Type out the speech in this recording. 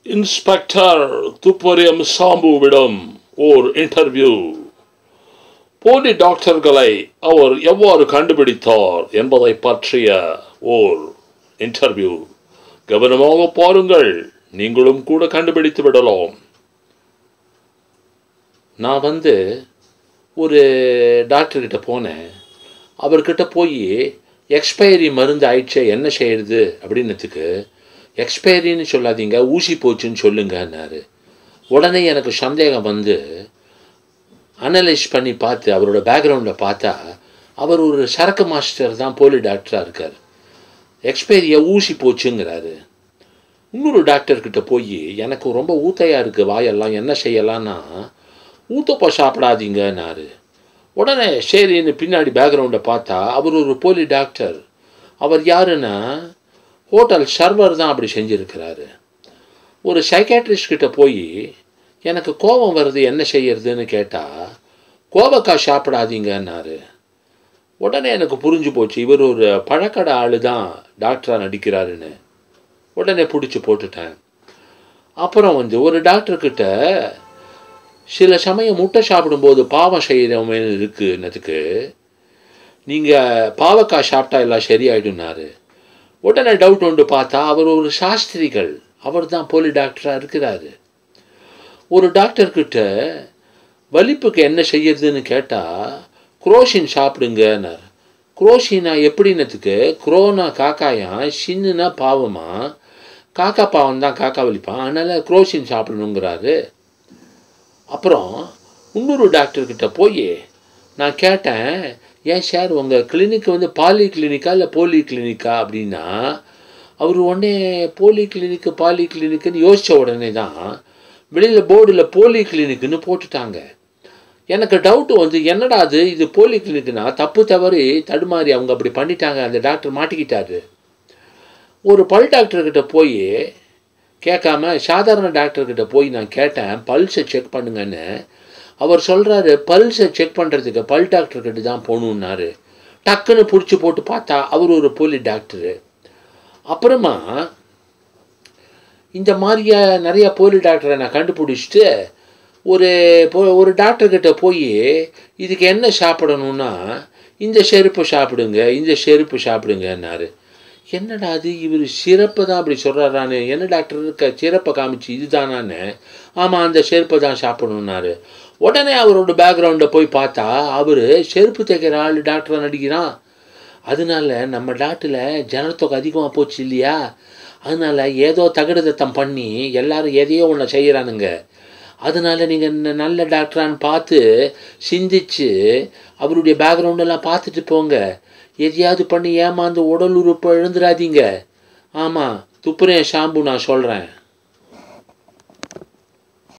inspector துப்பரியம் சாம்புவிடம் ஓர் interview போலி டாக்டர்களை அவர் எவ்வாறு கண்டுபிடித்தார் என்பதை பற்றிய ஓர் இன்டர்வியூ கவனமாக பாருங்கள் நீங்களும் கூட கண்டுபிடித்து விடலாம் நான் வந்து ஒரு டாக்டர்கிட்ட போனேன் அவர்கிட்ட போய் எக்ஸ்பைரி மருந்து ஆயிடுச்சே என்ன செய்யறது அப்படின்னதுக்கு எக்ஸ்பைரின்னு சொல்லாதீங்க ஊசி போச்சுன்னு சொல்லுங்கன்னாரு உடனே எனக்கு சந்தேகம் வந்து அனலைஸ் பண்ணி பார்த்து அவரோட பேக்ரவுண்டில் பார்த்தா அவர் ஒரு சரக்கு மாஸ்டர் தான் போலி டாக்டராக இருக்கார் எக்ஸ்பைரியை ஊசி போச்சுங்கிறாரு இன்னொரு டாக்டர்கிட்ட போய் எனக்கு ரொம்ப ஊத்தையாக இருக்குது வாயெல்லாம் என்ன செய்யலான்னா ஊத்தப்பா சாப்பிடாதீங்கன்னாரு உடனே சரின்னு பின்னாடி பேக்ரவுண்டை பார்த்தா அவர் ஒரு போலி டாக்டர் அவர் யாருன்னா ஹோட்டல் சர்வர் தான் அப்படி செஞ்சுருக்கிறாரு ஒரு சைக்காட்ரிஸ்ட் கிட்ட போய் எனக்கு கோபம் வருது என்ன செய்யறதுன்னு கேட்டால் கோபக்காய் சாப்பிடாதீங்கன்னாரு உடனே எனக்கு புரிஞ்சு போச்சு இவர் ஒரு பழக்கடை ஆள் தான் டாக்டராக நடிக்கிறாருன்னு உடனே பிடிச்சி போட்டுட்டேன் அப்புறம் வந்து ஒரு டாக்டர்கிட்ட சில சமயம் முட்டை சாப்பிடும்போது பாவம் செய்கிறவன் இருக்குன்னதுக்கு நீங்கள் பாவக்காய் சாப்பிட்டா எல்லாம் சரியாயிடுனாரு உடனே டவுட் ஒன்று பார்த்தா அவர் ஒரு சாஸ்திரிகள் அவர் தான் போலி டாக்டராக இருக்கிறாரு ஒரு டாக்டர்கிட்ட வலிப்புக்கு என்ன செய்யறதுன்னு கேட்டால் குரோஷின் சாப்பிடுங்கன்னார் குரோஷினா எப்படின்னதுக்கு குரோனா காக்காயா சின்னுனா பாவமா காக்கா பாவம் தான் காக்கா வலிப்பான் அதனால் குரோஷின் சாப்பிடணுங்கிறாரு அப்புறம் இன்னொரு டாக்டர்கிட்ட போய் நான் கேட்டேன் ஏன் சார் உங்கள் கிளினிக் வந்து பாலி கிளினிக்கா இல்லை போலி கிளினிக்கா அப்படின்னா அவர் உடனே போலி கிளினிக்கு பாலி கிளினிக்குன்னு யோசித்த உடனே தான் வெளியில் போர்டில் போலி கிளினிக்குன்னு போட்டுட்டாங்க எனக்கு டவுட்டு வந்து என்னடா அது இது போலி கிளினிக்குனா தப்பு தவறி தடுமாறி அவங்க அப்படி பண்ணிட்டாங்க அந்த டாக்டர் மாட்டிக்கிட்டாரு ஒரு பல் டாக்டர்கிட்ட போய் கேட்காம சாதாரண டாக்டர்கிட்ட போய் நான் கேட்டேன் பல்ஸை செக் பண்ணுங்கன்னு அவர் சொல்கிறாரு பல்ஸை செக் பண்ணுறதுக்கு பல் டாக்டர்கிட்ட தான் போகணுன்னாரு டக்குன்னு பிடிச்சி போட்டு பார்த்தா அவர் ஒரு போலி டாக்டரு அப்புறமா இந்த மாதிரியா நிறைய போலி டாக்டரை நான் கண்டுபிடிச்சிட்டு ஒரு ஒரு டாக்டர்கிட்ட போய் இதுக்கு என்ன சாப்பிடணும்னா இந்த செருப்பு சாப்பிடுங்க இந்த செருப்பு சாப்பிடுங்கன்னாரு என்னடா அது இவர் சிறப்பு தான் அப்படி சொல்கிறாரான்னு என்ன டாக்டர் இருக்க சிறப்பை காமிச்சு இதுதானான்னு ஆமாம் அந்த செருப்பை தான் சாப்பிடணுன்னாரு உடனே அவரோட பேக்ரவுண்டை போய் பார்த்தா அவர் செருப்பு தைக்கிற ஆள் டாக்டராக நடிக்கிறான் அதனால நம்ம நாட்டில் ஜனத்தொகை அதிகமாக போச்சு இல்லையா அதனால ஏதோ தகுடதத்தம் பண்ணி எல்லாரும் எதையோ ஒன்று செய்கிறானுங்க அதனால நீங்கள் நல்ல டாக்டரான்னு பார்த்து சிந்திச்சு அவருடைய பேக்ரவுண்டெல்லாம் பார்த்துட்டு போங்க எதையாவது பண்ணி ஏமாந்து உடல் உறுப்பு எழுந்துடாதீங்க ஆமாம் துப்புரேன் ஷாம்பு நான் சொல்கிறேன்